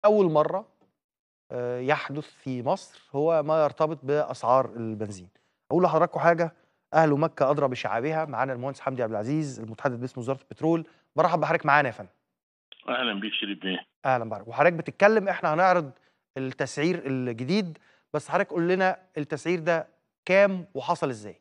أول مرة آآ يحدث في مصر هو ما يرتبط بأسعار البنزين. أقول لحضراتكم حاجة، أهل مكة أدرى بشعابها، معانا المهندس حمدي عبد العزيز المتحدث باسم وزارة البترول، بارحب بحضرتك معانا يا فندم. أهلًا بيك شريف بيه. أهلًا بحضرتك، وحضرتك بتتكلم إحنا هنعرض التسعير الجديد، بس حضرتك قُل لنا التسعير ده كام وحصل إزاي؟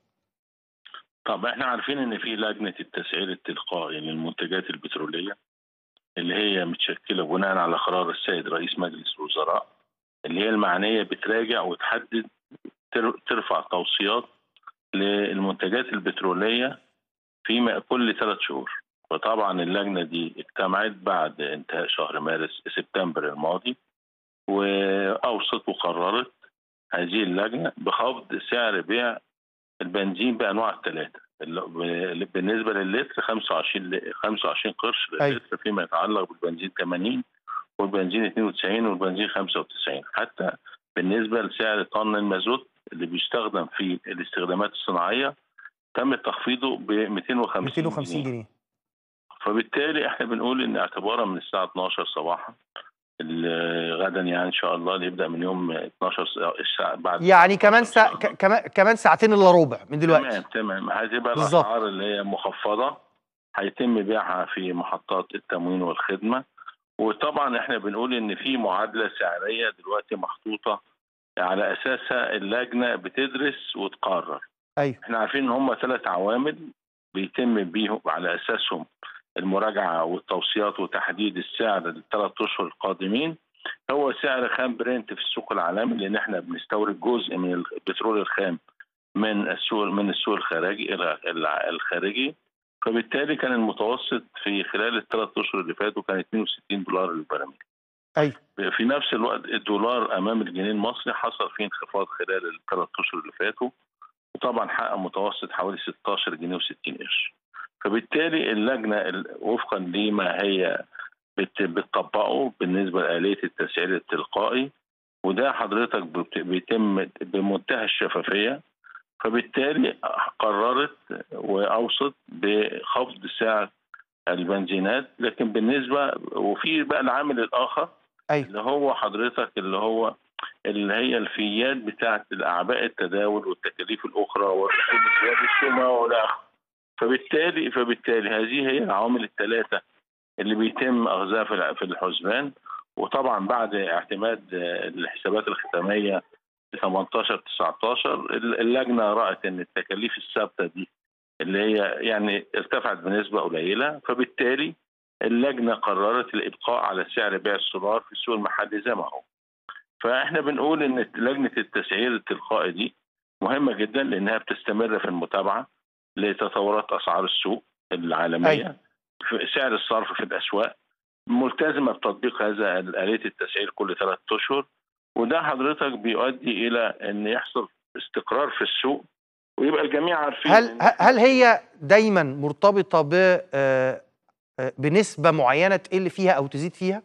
طب إحنا عارفين إن في لجنة التسعير التلقائي للمنتجات البترولية، اللي هي متشكلة بناءً على قرار السيد رئيس مجلس الوزراء، اللي هي المعنية بتراجع وتحدد تر ترفع توصيات للمنتجات البترولية في م كل 3 شهور. فطبعًا اللجنة دي اجتمعت بعد انتهاء شهر مارس سبتمبر الماضي، وأوصت وقررت هذه اللجنة بخفض سعر بيع البنزين بأنواعه ال3 ال ب بالنسبة للتر 25 ل 25 قرش أيوه. للتر فيما يتعلق بالبنزين 80 والبنزين 92 والبنزين 95 حتى بالنسبة لسعر طن المازوت اللي بيستخدم في الاستخدامات الصناعية تم تخفيضه ب250 250 جنيه. جنيه. فبالتالي إحنا بنقول إن اعتبارًا من الساعة 12:00 صباحًا ال غدًا يعني إن شاء الله اللي يبدأ من يوم 12 س الساعة بعد يعني الساعة كمان 12:00 إن ساع شاء ك الله. كمان كمان ساعتين إلا ربع من تمام، دلوقتي. تمام. هتبقى بالضبط. الأسعار اللي هي مخفضة، هيتم بيعها في محطات التموين والخدمة، وطبعًا إحنا بنقول إن في معادلة سعرية دلوقتي محطوطة على أساسها اللجنة بتدرس وتقرر. أيوه. إحنا عارفين إن هم 3 عوامل بيتم بيهم على أساسهم المراجعة والتوصيات وتحديد السعر ال3 أشهر القادمين، هو سعر خام برنت في السوق العالمي لأن إحنا بنستورد جزء من البترول الخام من السوق من السوق الخارجي ال ال الخارجي، فبالتالي كان المتوسط في خلال ال3 أشهر اللي فاتوا كان $62 للبرميل. أيوه. في نفس الوقت الدولار أمام الجنيه المصري حصل فيه انخفاض خلال ال3 أشهر اللي فاتوا، وطبعًا حقق متوسط حوالي 16 جنيه و60 قرش. فبالتالي اللجنة ال وفقًا لما هي بت بتطبقه بالنسبة لآلية التسعير التلقائي، وده حضرتك بت بيتم بمنتهى الشفافية، فبالتالي قررت وأوصت بخفض سعر البنزينات، لكن بالنسبة وفي بقى العامل الآخر أيوه. اللي هو حضرتك اللي هو اللي هي الفيات بتاعة الأعباء التداول والتكاليف الأخرى والرسوم والرسومة وإلى آخره. فبالتالي فبالتالي هذه هي العوامل ال3 اللي بيتم أخذها في ال في الحسبان، وطبعًا بعد اعتماد الحسابات الختامية في 18 19 ال اللجنة رأت إن التكاليف الثابتة دي اللي هي يعني ارتفعت بنسبة قليلة، فبالتالي اللجنة قررت الإبقاء على سعر بيع السولار في السوق المحلي زي ما هو. فإحنا بنقول إن لجنة التسعير التلقائي دي مهمة جدًا لأنها بتستمر في المتابعة لتطورات أسعار السوق العالمية، أيوه. في سعر الصرف في الأسواق، ملتزمة بتطبيق هذا آلية التسعير كل 3 أشهر، وده حضرتك بيؤدي إلى إن يحصل استقرار في السوق، ويبقى الجميع عارفين هل إن ه هل هي دايمًا مرتبطة ب آآ آآ بنسبة معينة تقل فيها أو تزيد فيها؟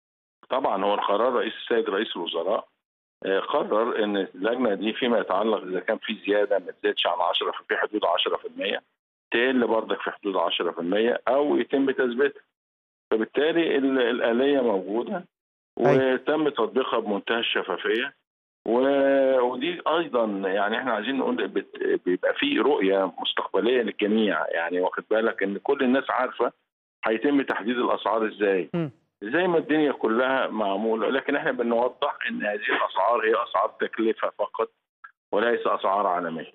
طبعًا هو القرار رئيس السيد رئيس الوزراء آآ قرر إن اللجنة دي فيما يتعلق إذا كان في زيادة ما تزيدش عن 10 ففي حدود 10% تقل برضك في حدود 10% أو يتم تثبيتها. فبالتالي ال الآلية موجودة، أيوه. وتم تطبيقها بمنتهى الشفافية، و ودي أيضًا يعني إحنا عايزين نقول بت بيبقى في رؤية مستقبلية للجميع، يعني واخد بالك إن كل الناس عارفة هيتم تحديد الأسعار إزاي. إمم. زي ما الدنيا كلها معمولة، لكن إحنا بنوضح إن هذه الأسعار هي أسعار تكلفة فقط وليس أسعار عالمية.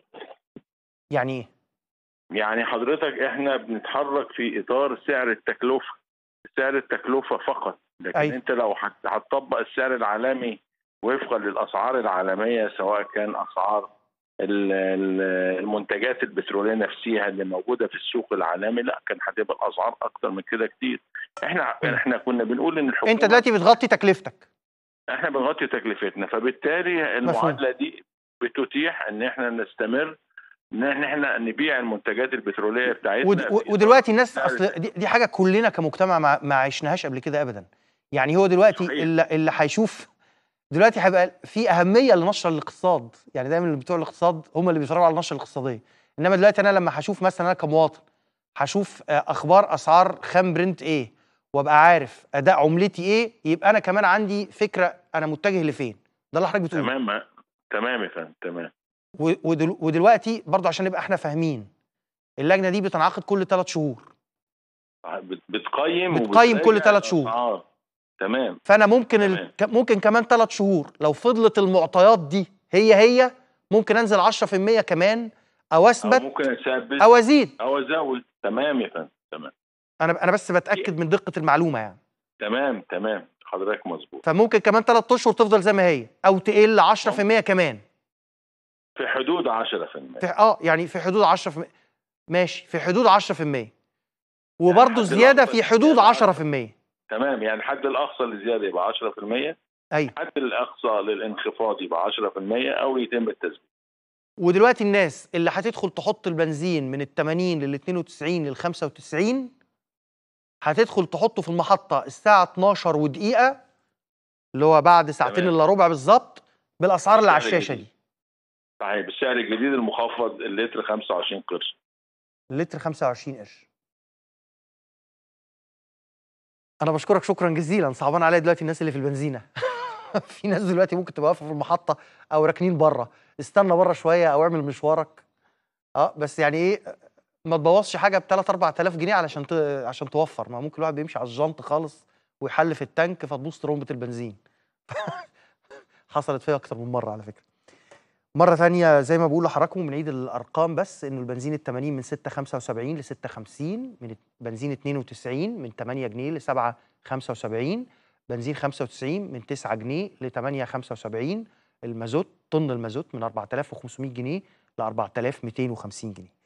يعني إيه؟ يعني حضرتك إحنا بنتحرك في إطار سعر التكلفة، سعر التكلفة فقط، لكن أيوه. أنت لو هت هتطبق السعر العالمي وفقًا للأسعار العالمية سواء كان أسعار ال ال المنتجات البترولية نفسها اللي موجودة في السوق العالمي، لأ كان هتبقى الأسعار أكتر من كده كتير. إحنا إمم. إحنا كنا بنقول إن أنت الحكومة دلوقتي بتغطي تكلفتك. إحنا بنغطي تكلفتنا، فبالتالي مفهوم. المعادلة دي بتتيح إن إحنا نستمر إن إحنا إحنا نبيع المنتجات البترولية بتاعتنا ود في و إطار ودلوقتي الناس سعر أصل دي دي حاجة كلنا كمجتمع ما ما عشناهاش قبل كده أبدًا. يعني هو دلوقتي صحيح. اللي اللي هيشوف دلوقتي هيبقى في أهمية لنشر الاقتصاد، يعني دايمًا اللي بتوع الاقتصاد هم اللي بيتفرجوا على النشرة الاقتصادية، إنما دلوقتي أنا لمّا هاشوف مثلًا أنا كمواطن هاشوف آآ أخبار أسعار خام برنت إيه، وابقى عارف اداء عملتي ايه يبقى انا كمان عندي فكره انا متجه لفين ده اللي حضرتك بتقوله تمام تمام يا فندم تمام و- ودل- ودلوقتي برضو عشان نبقى احنا فاهمين اللجنه دي بتنعقد كل ثلاث شهور بت- بتقيم بتقيم كل وبتراجع تلات شهور. الأسعار. تمام فانا ممكن ال... تمام. ك- ممكن كمان ثلاث شهور لو فضلت المعطيات دي هي هي ممكن انزل 10% كمان او او اثبت ممكن اثبت او ازيد او ازود تمام يا فندم تمام انا انا بس بتاكد من دقه المعلومه يعني تمام تمام حضرتك مظبوط فممكن كمان ثلاث اشهر تفضل زي ما هي او تقل 10% كمان في حدود 10% في اه يعني في حدود 10% ماشي في حدود 10% وبرضه حد زياده الأقصى في حدود للزيادة 10% تمام يعني الحد الاقصى للزياده يبقى 10% ايوه الحد الاقصى للانخفاض يبقى 10% او يتم التثبيت ودلوقتي الناس اللي هتدخل تحط البنزين من ال 80 لل 92 لل 95 هتدخل تحطه في المحطة الساعة 12 ودقيقة اللي هو بعد ساعتين تمام. الا ربع بالظبط بالأسعار اللي على بالسعر الشاشة الجديد. دي صحيح بالسعر الجديد المخفض اللتر 25 قرش اللتر 25 قرش أنا بشكرك شكرا جزيلا صعبان عليا دلوقتي الناس اللي في البنزينة في ناس دلوقتي ممكن تبقى واقفة في المحطة أو راكنين بره استنى بره شوية أو اعمل مشوارك اه بس يعني ايه ما تبوظش حاجه ب 3 4000 جنيه علشان ت... عشان توفر ما ممكن الواحد بيمشي على الجنط خالص ويحل في التانك فتبوظ ترمبه البنزين حصلت فيها اكتر من مره على فكره مره ثانيه زي ما بقول لحضراتكم بنعيد الارقام بس انه البنزين ال 80 من 6.75 ل 6.50 من بنزين 92 من 8 جنيه ل 7.75 بنزين 95 من 9 جنيه ل 8.75 المازوت طن المازوت من 4500 جنيه ل 4250 جنيه